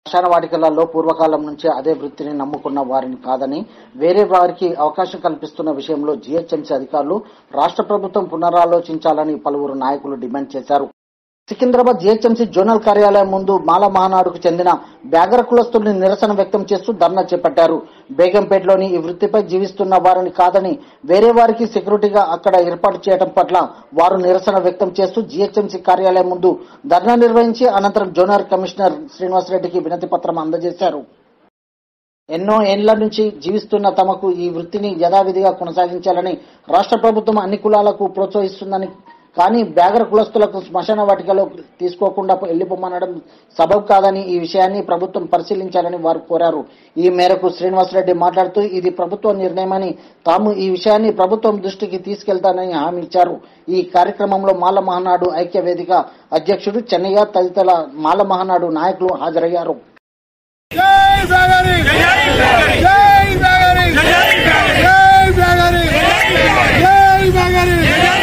శ్మశాన వాటికలలో పూర్వకాలం నుంచే అదే వృత్తిని నమ్ముకున్న వారిని కాదని వేరే వారికి అవకాశం కల్పిస్తున్న విషయంలో జీహెచ్ఎంసీ అధికారులు రాష్ట్ర ప్రభుత్వం పునరాలోచించాలని పలువురు నాయకులు డిమాండ్ చేశారు సికింద్రాబాద్ జీహెచ్ఎంసీ జోనల్ కార్యాలయం ముందు మాల మహానాడుకు చెందిన బ్యాగర కులస్తుల్ని నిరసన వ్యక్తం చేస్తూ ధర్నా చేపట్టారు బేగంపేటలోని ఈ వృత్తిపై జీవిస్తున్న వారిని కాదని వేరే వారికి సెక్యూరిటీగా అక్కడ ఏర్పాటు చేయడం పట్ల వారు నిరసన వ్యక్తం చేస్తూ జీహెచ్ఎంసీ కార్యాలయం ముందు ధర్నా నిర్వహించి అనంతరం జోనల్ కమిషనర్ శ్రీనివాసరెడ్డికి వినతి పత్రం అందజేశారు ఎన్నో ఏండ్ల నుంచి జీవిస్తున్న తమకు ఈ వృత్తిని యథావిధిగా కొనసాగించాలని రాష్ట్ర ప్రభుత్వం అన్ని కులాలకు ప్రోత్సహిస్తుందని కానీ బ్యాగర కులస్తులకు శ్మశాన వాటికలో తీసుకోకుండా వెళ్లిపోమనడం సబబ్ కాదని ఈ విషయాన్ని ప్రభుత్వం పరిశీలించాలని వారు కోరారు ఈ మేరకు శ్రీనివాసరెడ్డి మాట్లాడుతూ ఇది ప్రభుత్వ నిర్ణయమని తాము ఈ విషయాన్ని ప్రభుత్వం దృష్టికి తీసుకెళ్తానని హామీ ఇచ్చారు ఈ కార్యక్రమంలో మాల మహానాడు ఐక్య వేదిక అధ్యక్షుడు చెన్నయ్య తదితర మాల మహానాడు నాయకులు హాజరయ్యారు జై సాగరి జై సాగరి జై సాగరి జై సాగరి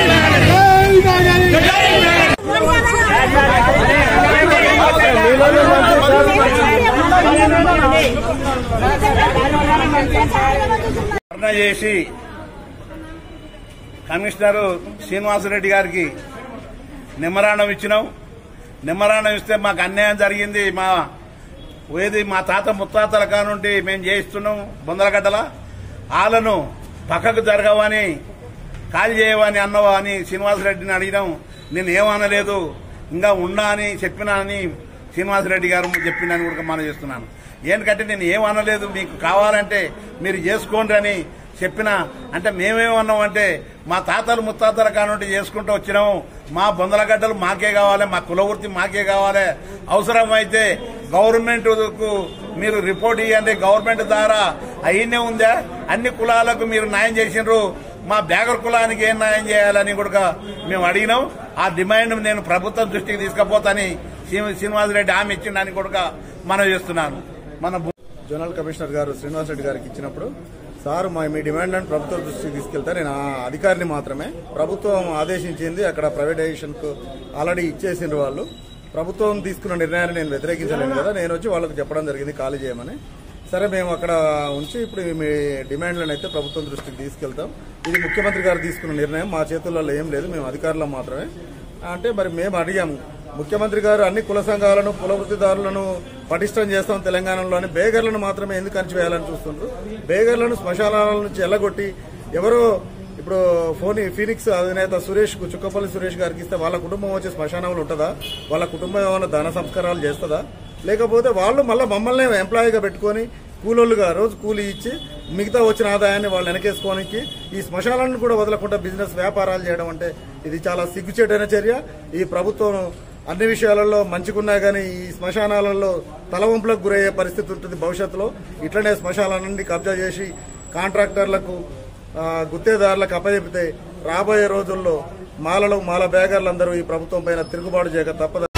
జై సాగరి ధర్నా చేసి కమిషనర్ శ్రీనివాసరెడ్డి గారికి నిమ్మరాణం ఇచ్చినాం నిమ్మరాణం ఇస్తే మాకు అన్యాయం జరిగింది మా ఏది మా తాత ముత్తాతల కానుండి మేము చేయిస్తున్నాం బొందలగడ్డల వాళ్ళను పక్కకు జరగవని ఖాళీ చేయవని అన్నవా అని శ్రీనివాసరెడ్డిని అడిగినాం నేను ఏమనలేదు ఇంకా ఉన్నా అని చెప్పినా అని శ్రీనివాసరెడ్డి గారు చెప్పిందని కూడా మనం చేస్తున్నాను ఎందుకంటే నేను ఏమనలేదు మీకు కావాలంటే మీరు చేసుకోండి అని చెప్పిన అంటే మేమేమన్నామంటే మా తాతలు ముత్తాతల కానుండి చేసుకుంటూ వచ్చినాము మా బొందలగడ్డలు మాకే కావాలి మా కులవృత్తి మాకే కావాలి అవసరమైతే గవర్నమెంట్ కు మీరు రిపోర్ట్ ఇవ్వండి గవర్నమెంట్ ద్వారా అయినే ఉందా అన్ని కులాలకు మీరు న్యాయం చేసినారు మా బ్యాగర్ కులానికి ఏం న్యాయం చేయాలని కూడా మేము అడిగినాం ఆ డిమాండ్ నేను ప్రభుత్వం దృష్టికి తీసుకుపోతాని శ్రీనివాసరెడ్డి హామీ ఇచ్చిండని కూడా మనం చేస్తున్నాను మన భూ- జోనల్ కమిషనర్ గారు శ్రీనివాస్ రెడ్డి గారికి ఇచ్చినప్పుడు సార్ మా మీ డిమాండ్లను ప్రభుత్వం దృష్టికి తీసుకెళ్తే నేను ఆ అధికారిని మాత్రమే ప్రభుత్వం ఆదేశించింది అక్కడ ప్రైవేటైజేషన్ కు ఆల్రెడీ ఇచ్చేసిండ్రు వాళ్ళు ప్రభుత్వం తీసుకున్న నిర్ణయాన్ని నేను వ్యతిరేకించలేను కదా నేను వచ్చి వాళ్ళకి చెప్పడం జరిగింది ఖాళీ చేయమని సరే మేము అక్కడ ఉంచి ఇప్పుడు మీ డిమాండ్లను అయితే ప్రభుత్వం దృష్టికి తీసుకెళ్తాం ఇది ముఖ్యమంత్రి గారు తీసుకున్న నిర్ణయం మా చేతుల్లో ఏం లేదు మేము అధికారులం మాత్రమే అంటే మరి మేము అడిగాము ముఖ్యమంత్రి గారు అన్ని కుల సంఘాలను కుల వృత్తిదారులను పటిష్టం చేస్తాం తెలంగాణలోని బేగర్లను మాత్రమే ఎందుకు అణచివేయాలని చూస్తుండ్రు బేగర్లను శ్మశానాల నుంచి ఎల్లగొట్టి ఎవరో ఇప్పుడు ఫోని ఫీనిక్స్ అధినేత సురేష్ కు చుక్కపల్లి సురేష్ గారికి ఇస్తే వాళ్ళ కుటుంబం వచ్చి శ్మశానంలో ఉంటుందా వాళ్ళ కుటుంబం ఏమైనా దాన సంస్కారాలు చేస్తుందా లేకపోతే వాళ్ళు మళ్ళీ మమ్మల్ని ఎంప్లాయీగా పెట్టుకొని కూలోళ్ళుగా రోజు కూలీ ఇచ్చి మిగతా వచ్చిన ఆదాయాన్ని వాళ్ళు వెనకేసుకోనికి ఈ శ్మశానాలను కూడా వదలకుండా బిజినెస్ వ్యాపారాలు చేయడం అంటే ఇది చాలా సిగ్గుచేటైన చర్య ఈ ప్రభుత్వం అన్ని విషయాలలో మంచిగున్నా కానీ ఈ శ్మశానాలలో తలవంపులకు గురయ్యే పరిస్థితి ఉంటుంది భవిష్యత్తులో ఇట్లనే శ్మశానాలన్నీ కబ్జా చేసి కాంట్రాక్టర్లకు ఆ, గుత్తేదారులకు అప్పచెపితే రాబోయే రోజుల్లో మాలలు మాల బేగర్లందరూ ఈ ప్రభుత్వం పైన తిరుగుబాటు చేయక తప్పదు